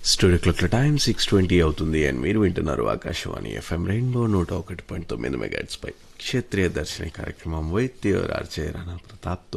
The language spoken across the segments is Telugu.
స్టూడియో క్లాక్ల టైం సిక్స్ ట్వంటీ అవుతుంది అండ్ మీరు వింటున్నారు ఆకాశవాణి ఎఫ్ఎం రెయిన్బో నూట ఒకటి పాయింట్ తొమ్మిది మెగాట్స్ పై క్షేత్రీయ దర్శన కార్యక్రమం వైద్య ఆర్చే రాణా ప్రతాప్తో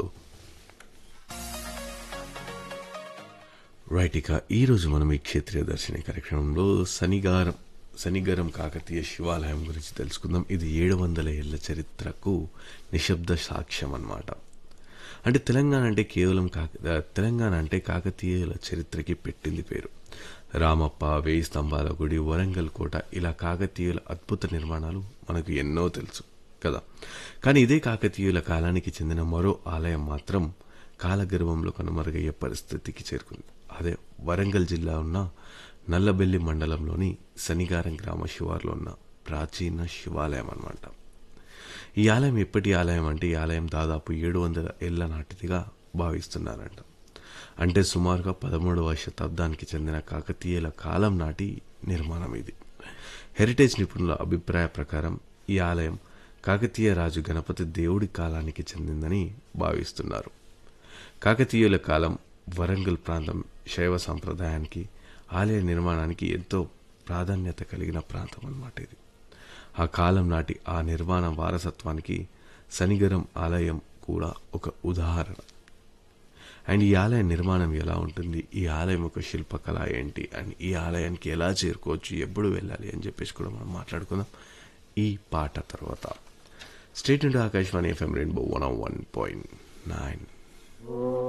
రైట్ ఇక ఈరోజు మనం ఈ క్షేత్రీయ దర్శన కార్యక్రమంలో శనిగారం శనిగరం కాకతీయ శివాలయం గురించి తెలుసుకుందాం ఇది ఏడు వందల ఏళ్ల చరిత్రకు నిశ్శబ్ద సాక్ష్యం అన్నమాట అంటే తెలంగాణ అంటే కేవలం కాక తెలంగాణ అంటే కాకతీయుల చరిత్రకి పెట్టింది పేరు రామప్ప వేయి స్తంభాల గుడి వరంగల్ కోట ఇలా కాకతీయుల అద్భుత నిర్మాణాలు మనకు ఎన్నో తెలుసు కదా కానీ ఇదే కాకతీయుల కాలానికి చెందిన మరో ఆలయం మాత్రం కాలగర్భంలో కనుమరుగయ్యే పరిస్థితికి చేరుకుంది అదే వరంగల్ జిల్లా ఉన్న నల్లబెల్లి మండలంలోని శనిగారం గ్రామ శివార్లో ఉన్న ప్రాచీన శివాలయం అన్నమాట ఈ ఆలయం ఎప్పటి ఆలయం అంటే ఈ ఆలయం దాదాపు ఏడు వందల ఏళ్ల నాటిదిగా భావిస్తున్నారంట అంటే సుమారుగా పదమూడవ శతాబ్దానికి చెందిన కాకతీయుల కాలం నాటి నిర్మాణం ఇది హెరిటేజ్ నిపుణుల అభిప్రాయ ప్రకారం ఈ ఆలయం కాకతీయ రాజు గణపతి దేవుడి కాలానికి చెందిందని భావిస్తున్నారు కాకతీయుల కాలం వరంగల్ ప్రాంతం శైవ సంప్రదాయానికి ఆలయ నిర్మాణానికి ఎంతో ప్రాధాన్యత కలిగిన ప్రాంతం అన్నమాట ఇది ఆ కాలం నాటి ఆ నిర్మాణ వారసత్వానికి శనిగరం ఆలయం కూడా ఒక ఉదాహరణ అండ్ ఈ ఆలయ నిర్మాణం ఎలా ఉంటుంది ఈ ఆలయం యొక్క శిల్పకళ ఏంటి అండ్ ఈ ఆలయానికి ఎలా చేరుకోవచ్చు ఎప్పుడు వెళ్ళాలి అని చెప్పేసి కూడా మనం మాట్లాడుకుందాం ఈ పాట తర్వాత స్టేట్ నుండి Akashvani FM rainbow one one point nine